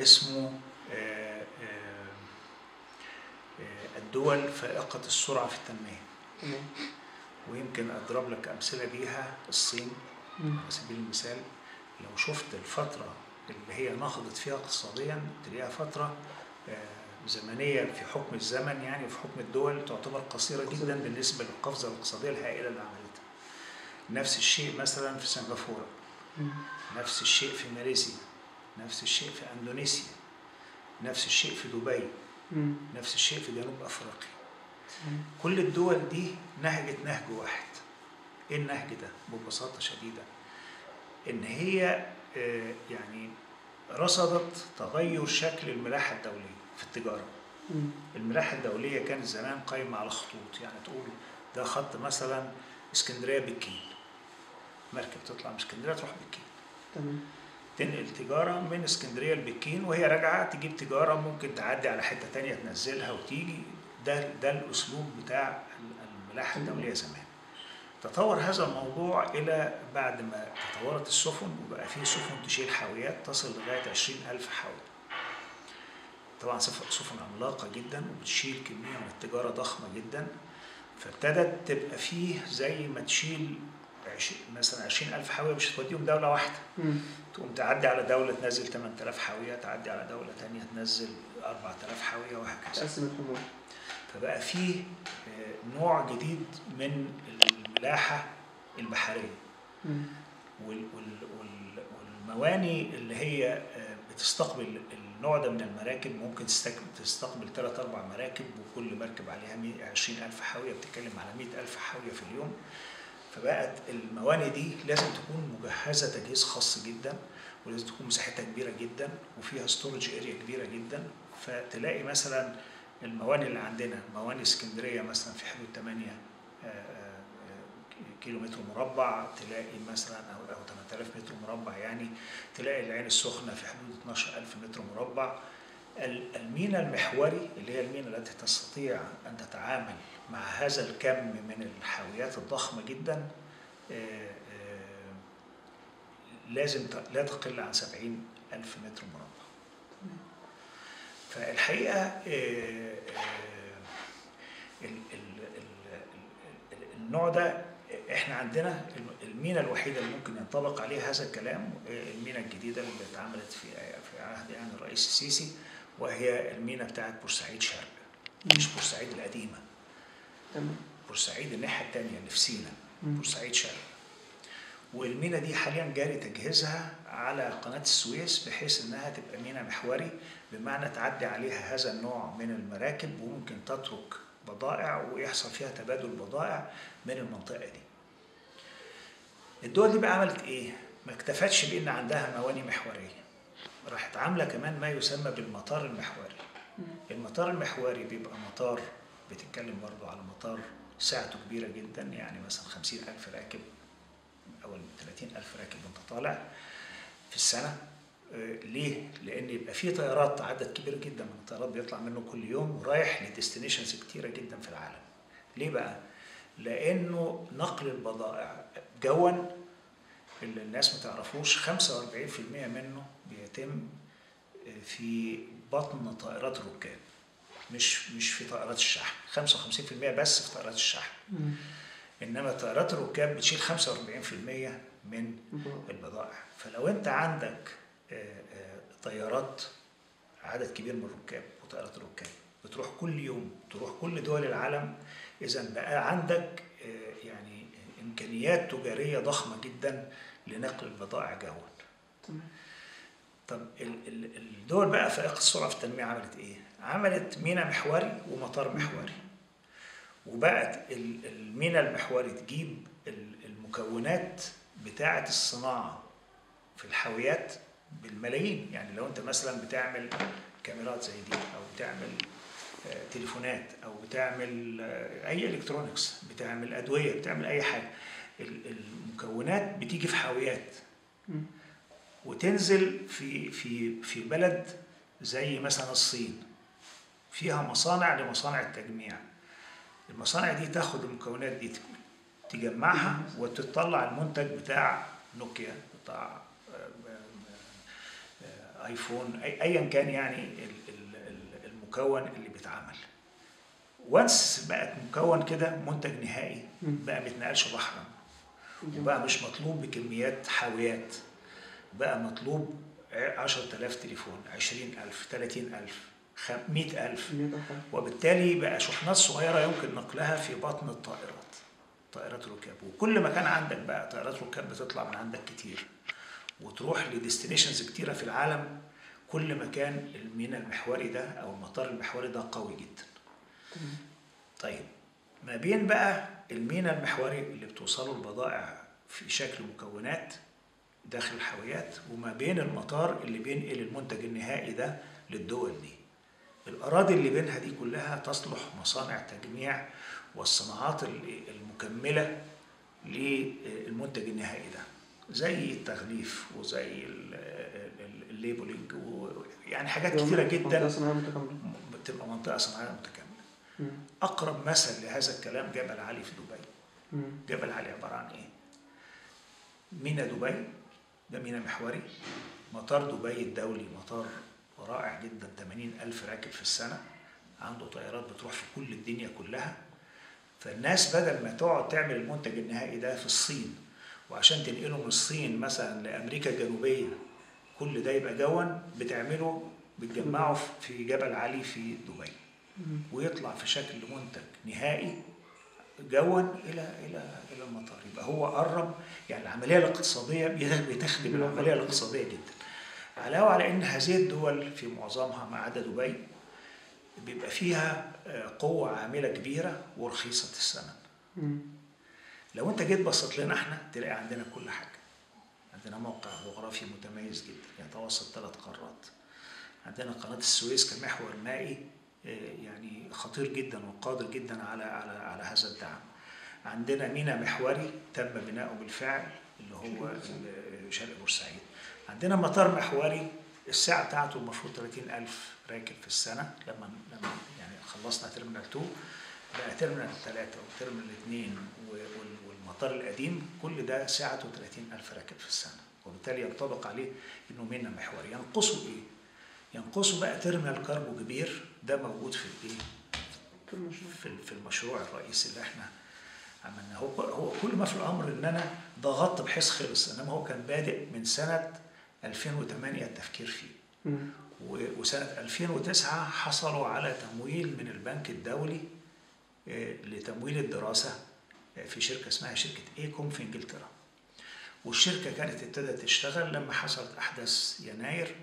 اسمه آه، آه، آه، الدول فائقة السرعة في التنمية تمام ويمكن أضرب لك أمثلة بيها الصين مم. على سبيل المثال لو شفت الفترة اللي هي نهضت فيها اقتصاديا تلاقيها فترة آه، زمنية في حكم الزمن يعني وفي حكم الدول تعتبر قصيرة جدا بالنسبة للقفزة الاقتصادية الهائلة اللي عملتها. نفس الشيء مثلا في سنغافورة، مم. نفس الشيء في ماليزيا، نفس الشيء في اندونيسيا، نفس الشيء في دبي، مم. نفس الشيء في جنوب افريقيا. مم. كل الدول دي نهجت نهج واحد ايه النهج ده ببساطه شديده ان هي آه، يعني رصدت تغير شكل الملاحه الدوليه في التجاره مم. الملاحه الدوليه كانت زمان قايمه على خطوط يعني تقول ده خط مثلا اسكندريه بكين مركب تطلع من اسكندريه تروح بكين تمام تنقل تجارة من اسكندرية لبكين وهي راجعة تجيب تجارة ممكن تعدي على حتة تانية تنزلها وتيجي ده ده الأسلوب بتاع الملاحة الدولية زمان. تطور هذا الموضوع إلى بعد ما تطورت السفن وبقى فيه سفن تشيل حاويات تصل لغاية 20 ألف حاوية. طبعا سف- سفن عملاقة جدا وبتشيل كمية من التجارة ضخمة جدا فابتدت تبقى فيه زي ما تشيل عش- مثلا 20 ألف حاوية مش هتوديهم دولة واحدة مم. تقوم تعدي على دولة تنزل 8000 حاوية تعدي على دولة تانية تنزل 4000 حاوية وهكذا تقسم الحمول فبقى فيه آه، نوع جديد من الملاحة البحرية مم. وال- وال- وال- والمواني اللي هي آه، بتستقبل النوع ده من المراكب ممكن تستك- تستقبل ثلاث أربع مراكب وكل مركب عليها 120 ألف حاوية بتتكلم على 100 ألف حاوية في اليوم فبقت المواني دي لازم تكون مجهزة تجهيز خاص جدا ولازم تكون مساحتها كبيرة جدا وفيها ستورج اريا كبيرة جدا فتلاقي مثلا المواني اللي عندنا مواني اسكندرية مثلا في حدود 8 آه، آه، كيلو متر مربع تلاقي مثلا او او 8000 متر مربع يعني تلاقي العين السخنه في حدود 12000 متر مربع ال- المينا المحوري اللي هي المينا التي تستطيع ان تتعامل مع هذا الكم من الحاويات الضخمه جدا آه، آه، لازم ت- لا تقل عن 70 ألف متر مربع فالحقيقة آه، آه، ال- ال- ال- ال- النوع ده احنا عندنا المينا الوحيده اللي ممكن ينطبق عليها هذا الكلام آه، المينا الجديده اللي اتعملت في في عهد يعني الرئيس السيسي وهي المينا بتاعت بورسعيد شرق مش بورسعيد القديمه تمام بورسعيد الناحيه الثانيه اللي في سينا مم. بورسعيد شرق والمينا دي حاليا جاري تجهيزها على قناه السويس بحيث انها تبقى مينا محوري بمعنى تعدي عليها هذا النوع من المراكب وممكن تترك بضائع ويحصل فيها تبادل بضائع من المنطقه دي. الدول دي بقى عملت ايه؟ ما اكتفتش بان عندها مواني محوريه. راحت عامله كمان ما يسمى بالمطار المحوري. مم. المطار المحوري بيبقى مطار بتتكلم برضو على مطار سعته كبيرة جدا يعني مثلا خمسين ألف راكب أو ثلاثين ألف راكب وأنت طالع في السنة آه، ليه؟ لأن يبقى في طيارات عدد كبير جدا من الطيارات بيطلع منه كل يوم ورايح لديستنيشنز كتيرة جدا في العالم. ليه بقى؟ لأنه نقل البضائع جوا اللي الناس ما تعرفوش 45% منه بيتم في بطن طائرات الركاب مش مش في طائرات الشحن 55% بس في طائرات الشحن مم. انما طائرات الركاب بتشيل 45% من الله. البضائع فلو انت عندك آه، آه، طيارات عدد كبير من الركاب وطائرات الركاب بتروح كل يوم تروح كل دول العالم اذا بقى عندك آه، يعني امكانيات تجاريه ضخمه جدا لنقل البضائع جوا تمام طب ال- ال- الدول بقى فائقة السرعة في التنمية عملت إيه؟ عملت ميناء محوري ومطار محوري. وبقت ال- الميناء المحوري تجيب ال- المكونات بتاعة الصناعة في الحاويات بالملايين، يعني لو أنت مثلا بتعمل كاميرات زي دي أو بتعمل آه، تليفونات أو بتعمل آه، أي إلكترونكس، بتعمل أدوية، بتعمل أي حاجة. ال- المكونات بتيجي في حاويات. مم. وتنزل في في في بلد زي مثلا الصين فيها مصانع لمصانع التجميع المصانع دي تاخد المكونات دي تجمعها وتطلع المنتج بتاع نوكيا بتاع آه، آه، آه، ايفون أي- ايا كان يعني ال- ال- ال- المكون اللي بيتعمل وانس بقت مكون كده منتج نهائي مم. بقى ما يتنقلش بحرا جميل. وبقى مش مطلوب بكميات حاويات بقى مطلوب ع- 10000 تليفون 20000 30000 خم- 100000 جميل أوي. وبالتالي بقى شحنات صغيرة يمكن نقلها في بطن الطائرات طائرات ركاب وكل ما كان عندك بقى طائرات ركاب بتطلع من عندك كتير وتروح لديستنيشنز كتيرة في العالم كل ما كان الميناء المحوري ده أو المطار المحوري ده قوي جدا تمام. طيب ما بين بقى الميناء المحوري اللي بتوصله البضائع في شكل مكونات داخل الحاويات وما بين المطار اللي بينقل المنتج النهائي ده للدول دي الأراضي اللي بينها دي كلها تصلح مصانع تجميع والصناعات ال- المكملة للمنتج النهائي ده زي التغليف وزي ال- ال- الليبلينج و- يعني حاجات كتيرة منطقة جدا صناعية متكاملة بتبقى منطقة صناعية متكاملة مم. أقرب مثل لهذا الكلام جبل علي في دبي مم. جبل علي عبارة عن إيه؟ ميناء دبي ده ميناء محوري مطار دبي الدولي مطار رائع جدا 80 ألف راكب في السنة عنده طيارات بتروح في كل الدنيا كلها فالناس بدل ما تقعد تعمل المنتج النهائي ده في الصين وعشان تنقله من الصين مثلا لأمريكا الجنوبية كل ده يبقى جوا بتعمله بتجمعه في جبل علي في دبي مم. ويطلع في شكل منتج نهائي جوا الى الى الى المطار يبقى هو قرب يعني العمليه الاقتصاديه بتخدم العمليه الاقتصاديه جدا علاوه على ان هذه الدول في معظمها ما عدا دبي بيبقى فيها آه، قوه عامله كبيره ورخيصه الثمن مم. لو انت جيت بصيت لنا احنا تلاقي عندنا كل حاجه عندنا موقع جغرافي متميز جدا يتوسط ثلاث قارات عندنا قناه السويس كمحور مائي آه، يعني خطير جدا وقادر جدا على على على هذا الدعم عندنا ميناء محوري تم بناؤه بالفعل اللي هو ال- شرق بورسعيد عندنا مطار محوري الساعة بتاعته المفروض 30 ألف راكب في السنة لما لما يعني خلصنا تيرمينال 2 بقى تيرمينال 3 وتيرمينال 2 و- وال- والمطار القديم كل ده سعته 30 ألف راكب في السنة وبالتالي ينطبق عليه إنه ميناء محوري ينقصه إيه؟ ينقصه بقى تيرمينال كارجو كبير ده موجود في الإيه؟ في المشروع. في في المشروع الرئيسي اللي احنا عملناه هو هو كل ما في الامر ان انا ضغطت بحيث خلص انما هو كان بادئ من سنه 2008 التفكير فيه مم. و- وسنه 2009 حصلوا على تمويل من البنك الدولي آه، لتمويل الدراسه آه، في شركه اسمها شركه ايكوم في انجلترا والشركه كانت ابتدت تشتغل لما حصلت احداث يناير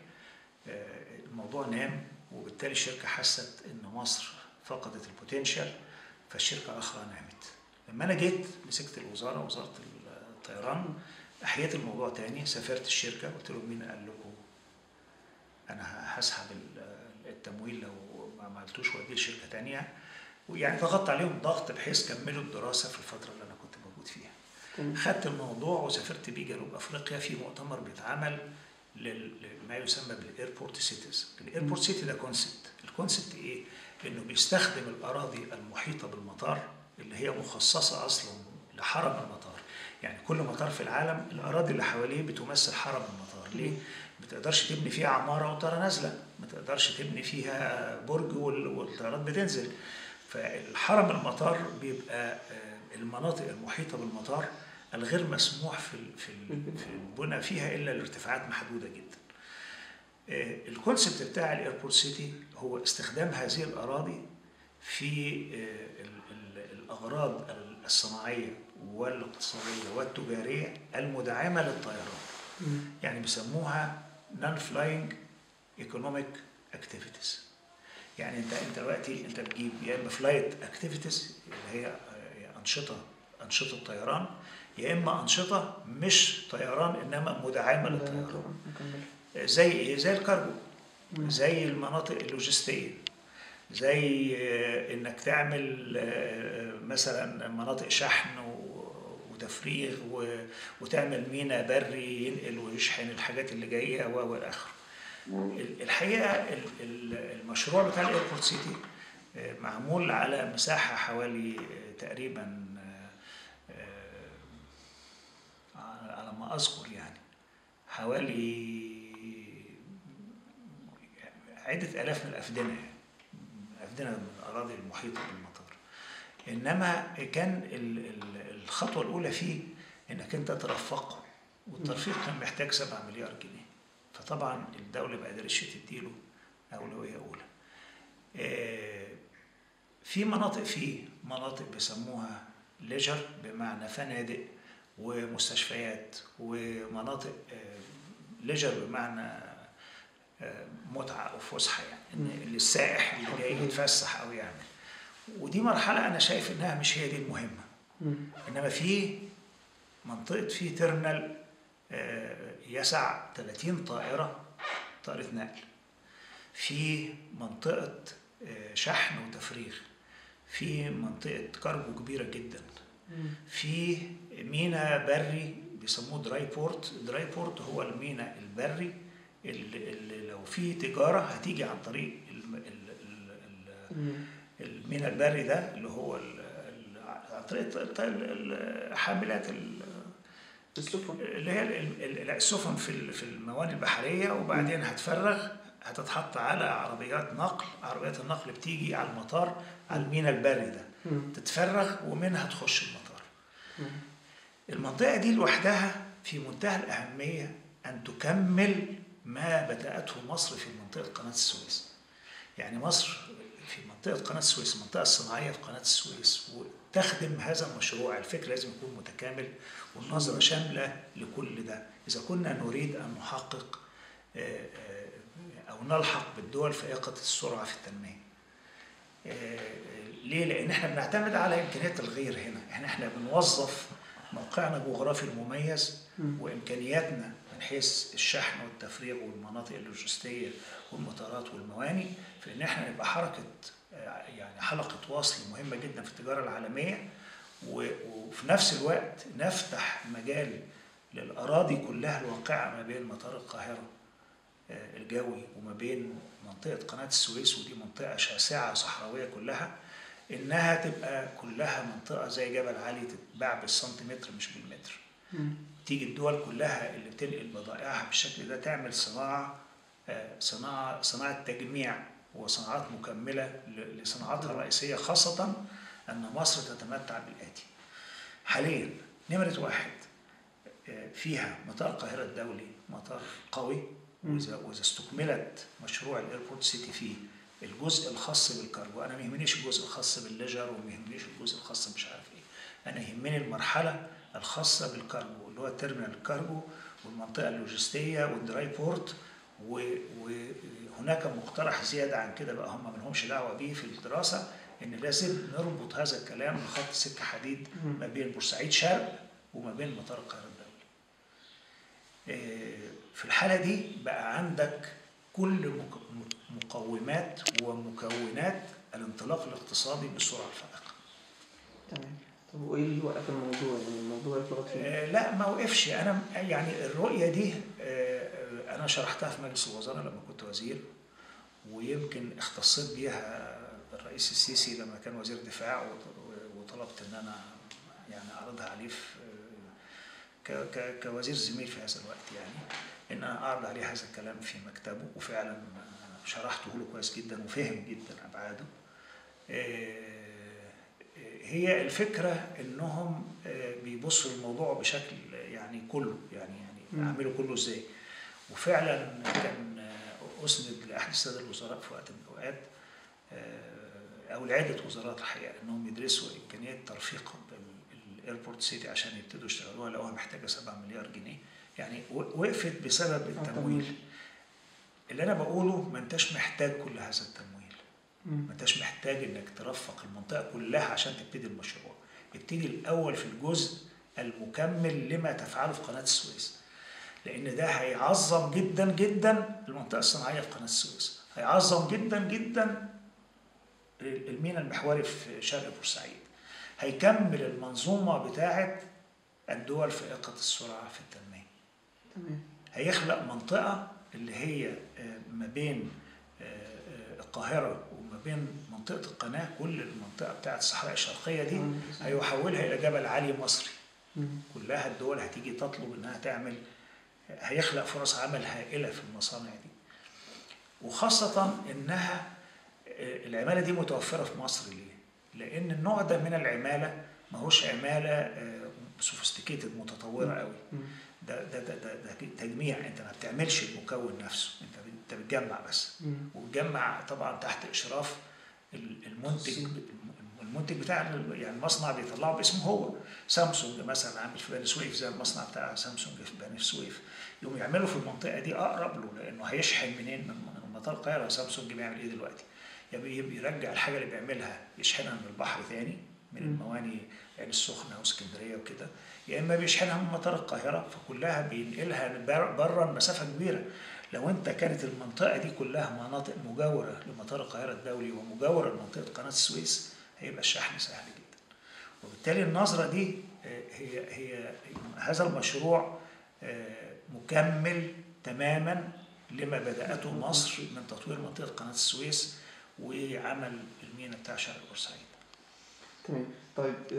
آه، الموضوع نام وبالتالي الشركه حست ان مصر فقدت البوتنشال فالشركه الاخرى نامت لما انا جيت مسكت الوزاره وزاره الطيران احييت الموضوع تاني سافرت الشركه قلت لهم مين قال لكم انا هسحب ال- التمويل لو ما عملتوش واديه لشركه تانيه ويعني ضغطت عليهم ضغط بحيث كملوا الدراسه في الفتره اللي انا كنت موجود فيها تمام. خدت الموضوع وسافرت بيه جنوب افريقيا في مؤتمر بيتعمل لل- لما يسمى بالايربورت سيتيز الايربورت سيتي ده كونسبت الكونسبت ايه انه بيستخدم الاراضي المحيطه بالمطار اللي هي مخصصه اصلا لحرم المطار يعني كل مطار في العالم الاراضي اللي حواليه بتمثل حرم المطار ليه ما تقدرش تبني فيها عماره وطياره نازله ما تقدرش تبني فيها برج وال- والطيارات بتنزل فالحرم المطار بيبقى آه، المناطق المحيطه بالمطار الغير مسموح في ال- في ال- في البنى فيها الا لارتفاعات محدوده جدا. آه، الكونسبت بتاع الايربورت سيتي هو استخدام هذه الاراضي في آه، ال- ال- الاغراض الصناعيه والاقتصاديه والتجاريه المدعمه للطيران. مم. يعني بيسموها نون فلاينج ايكونوميك اكتيفيتيز يعني انت انت دلوقتي انت بتجيب يا اما فلايت اكتيفيتيز اللي هي آه، انشطه انشطه طيران يا اما انشطه مش طيران انما مدعمه للطيران مكمل. زي ايه زي الكارجو مم. زي المناطق اللوجستيه زي آه، انك تعمل آه، مثلا مناطق شحن و- وتفريغ و- وتعمل ميناء بري ينقل ويشحن الحاجات اللي جايه و والى اخره. ال- الحقيقه ال- ال- المشروع بتاع الايربورت سيتي آه، معمول على مساحه حوالي آه، تقريبا آه، آه، على ما اذكر يعني حوالي عدة آلاف من الأفدنة يعني أفدنة من الأراضي المحيطة بالمطار إنما كان ال- ال- الخطوة الأولى فيه إنك أنت ترفقه والترفيق كان محتاج 7 مليار جنيه فطبعا الدولة ما قدرتش تديله أولوية أولى آه، في مناطق فيه مناطق بيسموها ليجر بمعنى فنادق ومستشفيات ومناطق آه، ليجر بمعنى آه، متعة أو فسحة يعني إن السائح اللي جاي يتفسح أو يعمل ودي مرحلة أنا شايف إنها مش هي دي المهمة مم. إنما في منطقة في ترمينال آه، يسع 30 طائرة طائرة نقل في منطقة آه، شحن وتفريغ في منطقة كارجو كبيرة جدا مم. في مينا بري بيسموه دراي بورت دراي بورت هو المينا البري اللي, اللي لو في تجارة هتيجي عن طريق الم- ال- ال- ال- مم. المينا البري ده اللي هو ال- ال- عن طريق ال- ال- حاملات ال- السفن اللي هي ال- ال- ال- السفن في ال- في الموانئ البحريه وبعدين هتفرغ هتتحط على عربيات نقل عربيات النقل بتيجي على المطار على المينا البري ده مم. تتفرغ ومنها تخش المطار مم. المنطقه دي لوحدها في منتهى الاهميه ان تكمل ما بداته مصر في منطقه قناه السويس يعني مصر في منطقه قناه السويس المنطقه الصناعيه في قناه السويس وتخدم هذا المشروع الفكر لازم يكون متكامل والنظره شامله لكل ده اذا كنا نريد ان نحقق آه، آه، او نلحق بالدول فائقه السرعه في التنميه آه، ليه؟ لأن احنا بنعتمد على إمكانيات الغير هنا، احنا احنا بنوظف موقعنا الجغرافي المميز مم. وإمكانياتنا من حيث الشحن والتفريغ والمناطق اللوجستية والمطارات والمواني في إن احنا نبقى حركة آه، يعني حلقة وصل مهمة جدا في التجارة العالمية و- وفي نفس الوقت نفتح مجال للأراضي كلها الواقعة ما بين مطار القاهرة آه، الجوي وما بين منطقة قناة السويس ودي منطقة شاسعة صحراوية كلها إنها تبقى كلها منطقة زي جبل علي تتباع بالسنتيمتر مش بالمتر مم. تيجي الدول كلها اللي بتنقل بضائعها بالشكل ده تعمل صناعة آه، صناعة صناعة تجميع وصناعات مكملة ل- لصناعاتها الرئيسية خاصة أن مصر تتمتع بالآتي حاليا نمرة واحد آه، فيها مطار القاهرة الدولي مطار قوي وإذا وإذا استكملت مشروع الايربورت سيتي فيه الجزء الخاص بالكارجو أنا ما يهمنيش الجزء الخاص بالليجر وما يهمنيش الجزء الخاص مش عارف إيه أنا يهمني المرحلة الخاصة بالكارجو اللي هو تيرمينال الكارجو والمنطقة اللوجستية والدراي بورت و- وهناك مقترح زيادة عن كده بقى هم ملهمش دعوة بيه في الدراسة إن لازم نربط هذا الكلام بخط سكة حديد ما بين بورسعيد شرق وما بين مطار القاهرة الدولي. إيه، في الحالة دي بقى عندك كل مك- مقومات ومكونات الانطلاق الاقتصادي بالسرعة الفائقة. تمام طب وايه اللي وقف الموضوع يعني الموضوع اتلغط فين؟ آه، لا ما وقفش انا يعني الرؤيه دي آه، آه، انا شرحتها في مجلس الوزراء لما كنت وزير ويمكن اختصيت بيها الرئيس السيسي لما كان وزير دفاع وط- وطلبت ان انا يعني اعرضها عليه في ك- ك- كوزير زميل في هذا الوقت يعني ان انا اعرض عليه هذا الكلام في مكتبه وفعلا شرحته له كويس جدا وفهم جدا ابعاده آه، هي الفكرة انهم آه، بيبصوا للموضوع بشكل يعني كله يعني يعني مم. اعمله كله ازاي وفعلا كان آه، اسند لاحد الساده الوزراء في وقت من الاوقات آه، او لعده وزارات الحقيقه انهم يدرسوا امكانيات ترفيق ال- الايربورت سيتي عشان يبتدوا يشتغلوها لقوها محتاجه 7 مليار جنيه يعني و- وقفت بسبب التمويل اللي انا بقوله ما انتش محتاج كل هذا التمويل مم. ما انتش محتاج انك ترفق المنطقه كلها عشان تبتدي المشروع ابتدي الاول في الجزء المكمل لما تفعله في قناه السويس لان ده هيعظم جدا جدا المنطقه الصناعيه في قناه السويس هيعظم جدا جدا الميناء المحوري في شرق بورسعيد هيكمل المنظومه بتاعه الدول فائقه السرعه في التنميه تمام هيخلق منطقة اللي هي آه، ما بين آه، آه، القاهرة وما بين منطقة القناة كل المنطقة بتاعت الصحراء الشرقية دي مم. هيحولها إلى جبل عالي مصري مم. كلها الدول هتيجي تطلب إنها تعمل هيخلق فرص عمل هائلة في المصانع دي وخاصة إنها آه، العمالة دي متوفرة في مصر ليه؟ لأن النوع ده من العمالة ماهوش عمالة سوفيستيكيتد متطورة قوي مم. ده ده ده ده, ده تجميع انت ما بتعملش المكون نفسه انت ب- انت بتجمع بس مم. وتجمع طبعا تحت اشراف ال- المنتج الصين. المنتج بتاع ال- يعني المصنع بيطلعه باسمه هو سامسونج مثلا عامل في بني سويف زي المصنع بتاع سامسونج في بني سويف يقوم يعملوا في المنطقه دي اقرب له لانه هيشحن منين من من مطار القاهره سامسونج بيعمل ايه دلوقتي؟ يا بي- بيرجع الحاجه اللي بيعملها يشحنها من البحر تاني من مم. المواني عين السخنه واسكندريه وكده يا اما بيشحنها من مطار القاهره فكلها بينقلها بره مسافه كبيره لو انت كانت المنطقه دي كلها مناطق مجاوره لمطار القاهره الدولي ومجاوره لمنطقه قناه السويس هيبقى الشحن سهل جدا وبالتالي النظره دي آه، هي هي هذا المشروع آه، مكمل تماما لما بداته مصر من تطوير منطقه قناه السويس وعمل المينا بتاع شرق بورسعيد تمام طيب